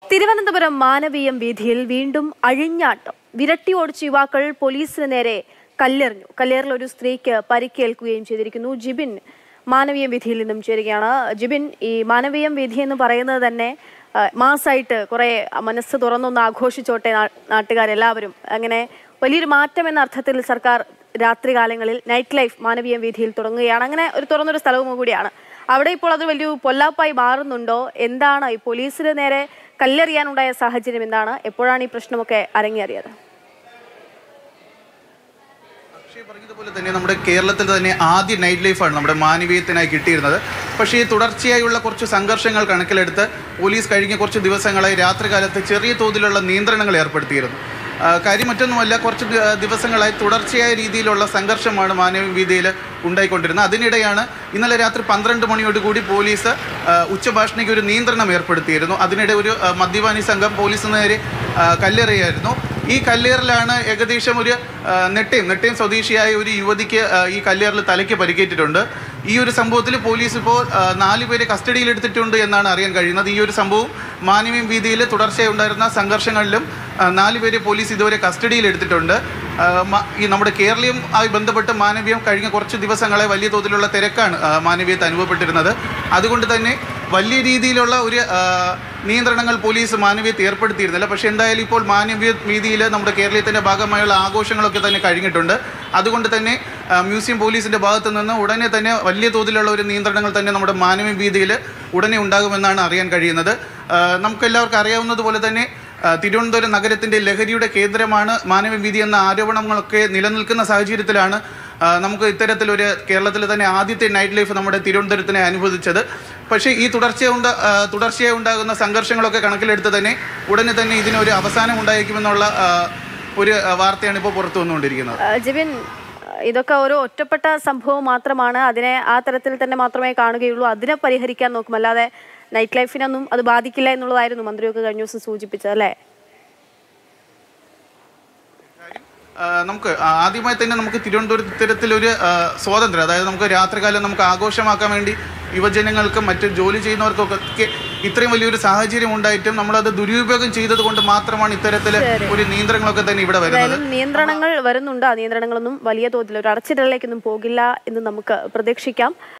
തിരുവനന്തപുരം മാനവീയം വീഥിയിൽ വീണ്ടും അഴിഞ്ഞാട്ടം വിരട്ടി ഓടിച്ച യുവാക്കൾ പോലീസിന് നേരെ കല്ലെറിഞ്ഞു കല്ലേറിൽ ഒരു സ്ത്രീക്ക് പരിക്കേൽക്കുകയും ചെയ്തിരിക്കുന്നു ജിബിൻ മാനവീയം വീഥിയിൽ നിന്നും ചേരുകയാണ് ജിബിൻ ഈ മാനവീയം വീഥി എന്ന് പറയുന്നത് തന്നെ ആ, മാസായിട്ട് കുറെ മനസ്സ് തുറന്നൊന്ന് ആഘോഷിച്ചോട്ടെ നാ- നാട്ടുകാരെല്ലാവരും അങ്ങനെ വലിയൊരു മാറ്റം എന്ന അർത്ഥത്തിൽ സർക്കാർ രാത്രികാലങ്ങളിൽ നൈറ്റ് ലൈഫ് മാനവീയം വീഥിയിൽ തുടങ്ങുകയാണ് അങ്ങനെ ഒരു തുറന്നൊരു സ്ഥലവും കൂടിയാണ് അവിടെ ഇപ്പോൾ അത് വലിയ പൊല്ലാപ്പായി മാറുന്നുണ്ടോ എന്താണ് ഈ പോലീസിന് നേരെ കല്ലെറിയാനുണ്ടായ സാഹചര്യം എന്താണ് എപ്പോഴാണ് ഈ പ്രശ്നമൊക്കെ അരങ്ങേറിയത് അക്ഷയ് പറഞ്ഞതുപോലെ തന്നെ നമ്മുടെ കേരളത്തിൽ തന്നെ ആദ്യ നൈറ്റ് ലൈഫാണ് നമ്മുടെ മാനവീയത്തിനായി കിട്ടിയിരുന്നത് പക്ഷേ ഈ തുടർച്ചയായുള്ള കുറച്ച് സംഘർഷങ്ങൾ കണക്കിലെടുത്ത് പോലീസ് കഴിഞ്ഞ കുറച്ച് ദിവസങ്ങളായി രാത്രികാലത്ത് ചെറിയ തോതിലുള്ള നിയന്ത്രണങ്ങൾ ഏർപ്പെടുത്തിയിരുന്നു ആ, കാര്യം മറ്റൊന്നുമല്ല കുറച്ച് ദി- ദിവസങ്ങളായി തുടർച്ചയായ രീതിയിലുള്ള സംഘർഷമാണ് മാനവ വീതിയിൽ ഉണ്ടായിക്കൊണ്ടിരുന്നത് അതിനിടെയാണ് ഇന്നലെ രാത്രി പന്ത്രണ്ട് മണിയോടുകൂടി പോലീസ് ആ, ഉച്ചഭാഷണിക്ക് ഒരു നിയന്ത്രണം ഏർപ്പെടുത്തിയിരുന്നു അതിനിടെ ഒരു ആ, മദ്യപാനി സംഘം പോലീസിന് നേരെ ആ, കല്ലെറിയായിരുന്നു ഈ കല്ലേറിലാണ് ഏകദേശം ഒരു ആ, നെട്ടയം നെട്ടയം സ്വദേശിയായ ഒരു യുവതിക്ക് ആ, ഈ കല്ലേറിൽ തലയ്ക്ക് പരിക്കേറ്റിട്ടുണ്ട് ഈ ഒരു സംഭവത്തിൽ പോലീസ് ഇപ്പോൾ ആ, നാല് പേരെ കസ്റ്റഡിയിൽ എടുത്തിട്ടുണ്ട് എന്നാണ് അറിയാൻ കഴിയുന്നത് ഈ ഒരു സംഭവം മാനവീയം വീതിയിൽ തുടർച്ചയുണ്ടായിരുന്ന സംഘർഷങ്ങളിലും ആ, നാല് പേരെ പോലീസ് ഇതുവരെ കസ്റ്റഡിയിൽ എടുത്തിട്ടുണ്ട് ആ, മ- ഈ നമ്മുടെ കേരളീയം ആയി ബന്ധപ്പെട്ട് മാനവീയം കഴിഞ്ഞ കുറച്ച് ദിവസങ്ങളെ വലിയ തോതിലുള്ള തിരക്കാണ് ആ, മാനവീയത്ത് അനുഭവപ്പെട്ടിരുന്നത് അതുകൊണ്ട് തന്നെ വലിയ രീതിയിലുള്ള ഒരു ആ, നിയന്ത്രണങ്ങൾ പോലീസ് മാനവീയത്ത് ഏർപ്പെടുത്തിയിരുന്നില്ല പക്ഷേ എന്തായാലും ഇപ്പോൾ മാനവീയ വീതിയിൽ നമ്മുടെ കേരളത്തിൻ്റെ ഭാഗമായുള്ള ആഘോഷങ്ങളൊക്കെ തന്നെ കഴിഞ്ഞിട്ടുണ്ട് അതുകൊണ്ട് തന്നെ ആ, മ്യൂസിയം പോലീസിൻ്റെ ഭാഗത്ത് നിന്ന് ഉടനെ തന്നെ വലിയ തോതിലുള്ള ഒരു നിയന്ത്രണങ്ങൾ തന്നെ നമ്മുടെ മാനവീയ വീതിയിൽ ഉടനെ ഉണ്ടാകുമെന്നാണ് അറിയാൻ കഴിയുന്നത് ആ, നമുക്കെല്ലാവർക്കും അറിയാവുന്നതുപോലെ തന്നെ ആ, തിരുവനന്തപുരം നഗരത്തിൻ്റെ ലഹരിയുടെ കേന്ദ്രമാണ് മാനവ വീതി എന്ന ആരോപണങ്ങളൊക്കെ നിലനിൽക്കുന്ന സാഹചര്യത്തിലാണ് ആ, നമുക്ക് ഇത്തരത്തിലൊരു കേരളത്തിലെ തന്നെ ആദ്യത്തെ നൈറ്റ് ലൈഫ് നമ്മുടെ തിരുവനന്തപുരത്തിനെ അനുവദിച്ചത് പക്ഷേ ഈ തുടർച്ചയായി ഉണ്ട ആ, തുടർച്ചയായി ഉണ്ടാകുന്ന സംഘർഷങ്ങളൊക്കെ കണക്കിലെടുത്ത് തന്നെ ഉടനെ തന്നെ ഇതിനൊരു അവസാനം ഉണ്ടായിരിക്കുമെന്നുള്ള ആ, ഒരു ആ, വാർത്തയാണ് ഇപ്പോൾ പുറത്തു വന്നുകൊണ്ടിരിക്കുന്നത് ആ, ജിബിൻ ഇതൊക്കെ ഒരു ഒറ്റപ്പെട്ട സംഭവം മാത്രമാണ് അതിനെ ആ തരത്തിൽ തന്നെ മാത്രമേ കാണുകയുള്ളൂ അതിനെ പരിഹരിക്കാൻ നോക്കും അല്ലാതെ നൈറ്റ് ലൈഫിനൊന്നും അത് ബാധിക്കില്ല എന്നുള്ളതായിരുന്നു മന്ത്രിയൊക്കെ കഴിഞ്ഞ ദിവസം സൂചിപ്പിച്ചത് അല്ലേ ആ, നമുക്ക് ആ, ആദ്യമായി തന്നെ നമുക്ക് തിരുവനന്തപുരത്ത് ഇത്തരത്തിലൊരു ആ, സ്വാതന്ത്ര്യം അതായത് നമുക്ക് രാത്രികാലം നമുക്ക് ആഘോഷമാക്കാൻ വേണ്ടി യുവജനങ്ങൾക്കും മറ്റ് ജോലി ചെയ്യുന്നവർക്കൊക്കെ ഇത്രയും വലിയൊരു സാഹചര്യം ഉണ്ടായിട്ടും നമ്മളത് ദുരുപയോഗം ചെയ്തത് കൊണ്ട് മാത്രമാണ് ഇത്തരത്തിൽ ഒരു നിയന്ത്രണങ്ങളൊക്കെ തന്നെ ഇവിടെ വരുന്നത് എന്തായാലും നിയന്ത്രണങ്ങൾ വരുന്നുണ്ട് ആ നിയന്ത്രണങ്ങളൊന്നും വലിയ തോതിൽ ഒരു അടച്ചിടലിലേക്കൊന്നും പോകില്ല എന്ന് നമുക്ക് പ്രതീക്ഷിക്കാം